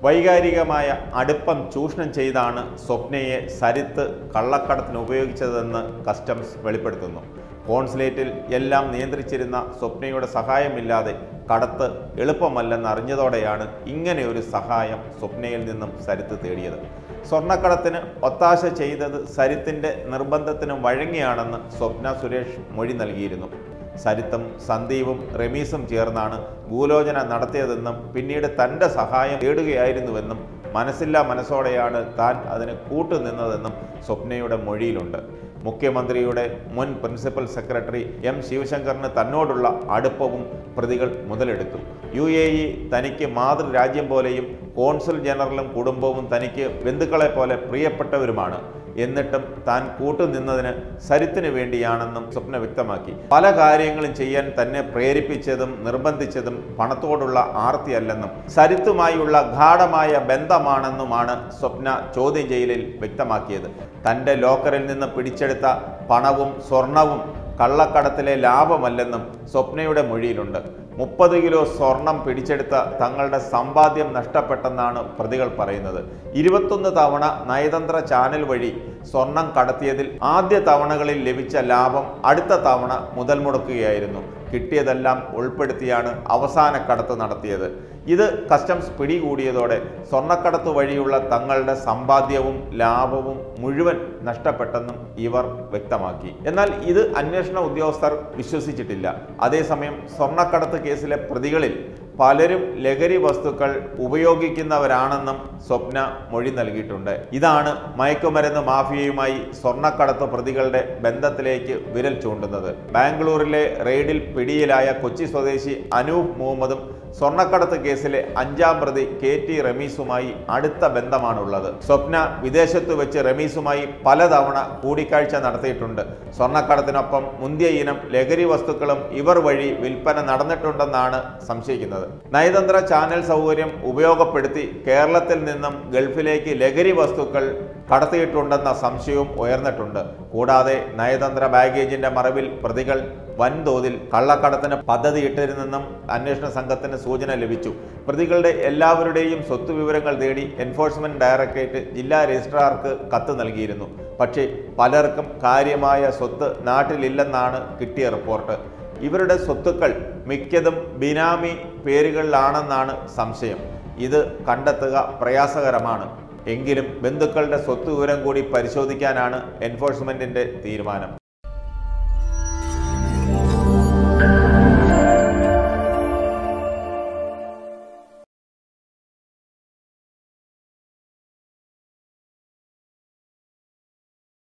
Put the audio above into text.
വൈകാരികമായ അടുപ്പം ചൂഷണം ചെയ്താണ് സ്വപ്നയെ സരിത്ത് കള്ളക്കടത്തിന് ഉപയോഗിച്ചതെന്ന് കസ്റ്റംസ് വെളിപ്പെടുത്തുന്നു കോൺസുലേറ്റിൽ എല്ലാം നിയന്ത്രിച്ചിരുന്ന സ്വപ്നയുടെ സഹായമില്ലാതെ കടത്ത് എളുപ്പമല്ലെന്ന് അറിഞ്ഞതോടെയാണ് ഇങ്ങനെ ഒരു സഹായം സ്വപ്നയിൽ നിന്നും സരിത്ത് തേടിയത് സ്വർണ്ണക്കടത്തിന് ഒത്താശ ചെയ്തത് സരിത്തിൻ്റെ നിർബന്ധത്തിന് വഴങ്ങിയാണെന്ന് സ്വപ്ന സുരേഷ് മൊഴി നൽകിയിരുന്നു സരിത്തും സന്ദീപും റമീസും ചേർന്നാണ് ഭൂലോചന നടത്തിയതെന്നും പിന്നീട് തൻ്റെ സഹായം തേടുകയായിരുന്നുവെന്നും മനസ്സില്ലാ മനസ്സോടെയാണ് താൻ അതിന് കൂട്ടുനിന്നതെന്നും സ്വപ്നയുടെ മൊഴിയിലുണ്ട് മുഖ്യമന്ത്രിയുടെ മുൻ പ്രിൻസിപ്പൽ സെക്രട്ടറി എം ശിവശങ്കറിന് തന്നോടുള്ള അടുപ്പവും പ്രതികൾ മുതലെടുത്തു യു എ ഇ തനിക്ക് മാതൃരാജ്യം പോലെയും കോൺസുൽ ജനറലും കുടുംബവും തനിക്ക് ബന്ധുക്കളെ പോലെ പ്രിയപ്പെട്ടവരുമാണ് എന്നിട്ടും താൻ കൂട്ടുനിന്നതിന് സരിത്തിന് വേണ്ടിയാണെന്നും സ്വപ്ന വ്യക്തമാക്കി പല കാര്യങ്ങളും ചെയ്യാൻ തന്നെ പ്രേരിപ്പിച്ചതും നിർബന്ധിച്ചതും പണത്തോടുള്ള ആർത്തിയല്ലെന്നും സരിത്തുമായുള്ള ഗാഠമായ ബന്ധമാണെന്നുമാണ് സ്വപ്ന ചോദ്യം ചെയ്യലിൽ വ്യക്തമാക്കിയത് തൻ്റെ ലോക്കറിൽ നിന്ന് പിടിച്ചെടുത്ത പണവും സ്വർണവും കള്ളക്കടത്തിലെ ലാഭമല്ലെന്നും സ്വപ്നയുടെ മൊഴിയിലുണ്ട് മുപ്പത് കിലോ സ്വർണം പിടിച്ചെടുത്ത തങ്ങളുടെ സമ്പാദ്യം നഷ്ടപ്പെട്ടെന്നാണ് പ്രതികൾ പറയുന്നത് ഇരുപത്തൊന്ന് തവണ നയതന്ത്ര ചാനൽ വഴി സ്വർണം കടത്തിയതിൽ ആദ്യ തവണകളിൽ ലഭിച്ച ലാഭം അടുത്ത തവണ മുതൽ മുടക്കുകയായിരുന്നു കിട്ടിയതെല്ലാം ഉൾപ്പെടുത്തിയാണ് അവസാന കടത്ത് നടത്തിയത് ഇത് കസ്റ്റംസ് പിടികൂടിയതോടെ സ്വർണ്ണക്കടത്ത് വഴിയുള്ള തങ്ങളുടെ സമ്പാദ്യവും ലാഭവും മുഴുവൻ നഷ്ടപ്പെട്ടെന്നും ഇവർ വ്യക്തമാക്കി എന്നാൽ ഇത് അന്വേഷണ ഉദ്യോഗസ്ഥർ വിശ്വസിച്ചിട്ടില്ല അതേസമയം സ്വർണ്ണക്കടത്ത് കേസിലെ പ്രതികളിൽ പലരും ലഹരി വസ്തുക്കൾ ഉപയോഗിക്കുന്നവരാണെന്നും സ്വപ്ന മൊഴി നൽകിയിട്ടുണ്ട് ഇതാണ് മയക്കുമരുന്ന് മാഫിയയുമായി സ്വർണ്ണക്കടത്ത് പ്രതികളുടെ ബന്ധത്തിലേക്ക് വിരൽ ചൂണ്ടുന്നത് ബാംഗ്ലൂരിലെ റെയ്ഡിൽ പിടിയിലായ കൊച്ചി സ്വദേശി അനൂപ് മുഹമ്മദും സ്വർണ്ണക്കടത്ത് കേസിലെ അഞ്ചാം പ്രതി കെ ടി റമീസുമായി അടുത്ത ബന്ധമാണുള്ളത് സ്വപ്ന വിദേശത്ത് വെച്ച് റമീസുമായി പലതവണ കൂടിക്കാഴ്ച നടത്തിയിട്ടുണ്ട് സ്വർണ്ണക്കടത്തിനൊപ്പം മുന്തിയ ഇനം ലഹരി വസ്തുക്കളും ഇവർ വഴി വിൽപ്പന നടന്നിട്ടുണ്ടെന്നാണ് സംശയിക്കുന്നത് നയതന്ത്ര ചാനൽ സൗകര്യം ഉപയോഗപ്പെടുത്തി കേരളത്തിൽ നിന്നും ഗൾഫിലേക്ക് ലഹരി വസ്തുക്കൾ കടത്തിയിട്ടുണ്ടെന്ന സംശയവും ഉയർന്നിട്ടുണ്ട് കൂടാതെ നയതന്ത്ര ബാഗേജിന്റെ മറവിൽ പ്രതികൾ വൻതോതിൽ കള്ളക്കടത്തിന് പദ്ധതിയിട്ടിരുന്നെന്നും അന്വേഷണ സംഘത്തിന് സൂചന ലഭിച്ചു പ്രതികളുടെ എല്ലാവരുടെയും സ്വത്ത് വിവരങ്ങൾ തേടി എൻഫോഴ്സ്മെന്റ് ഡയറക്ടറേറ്റ് ജില്ലാ രജിസ്ട്രാർക്ക് കത്ത് നൽകിയിരുന്നു പക്ഷേ പലർക്കും കാര്യമായ സ്വത്ത് നാട്ടിലില്ലെന്നാണ് കിട്ടിയ റിപ്പോർട്ട് ഇവരുടെ സ്വത്തുക്കൾ മിക്കതും ബിനാമി പേരുകളിലാണെന്നാണ് സംശയം ഇത് കണ്ടെത്തുക പ്രയാസകരമാണ് എങ്കിലും ബന്ധുക്കളുടെ സ്വത്ത് വിവരം കൂടി പരിശോധിക്കാനാണ് എൻഫോഴ്സ്മെന്റിന്റെ തീരുമാനം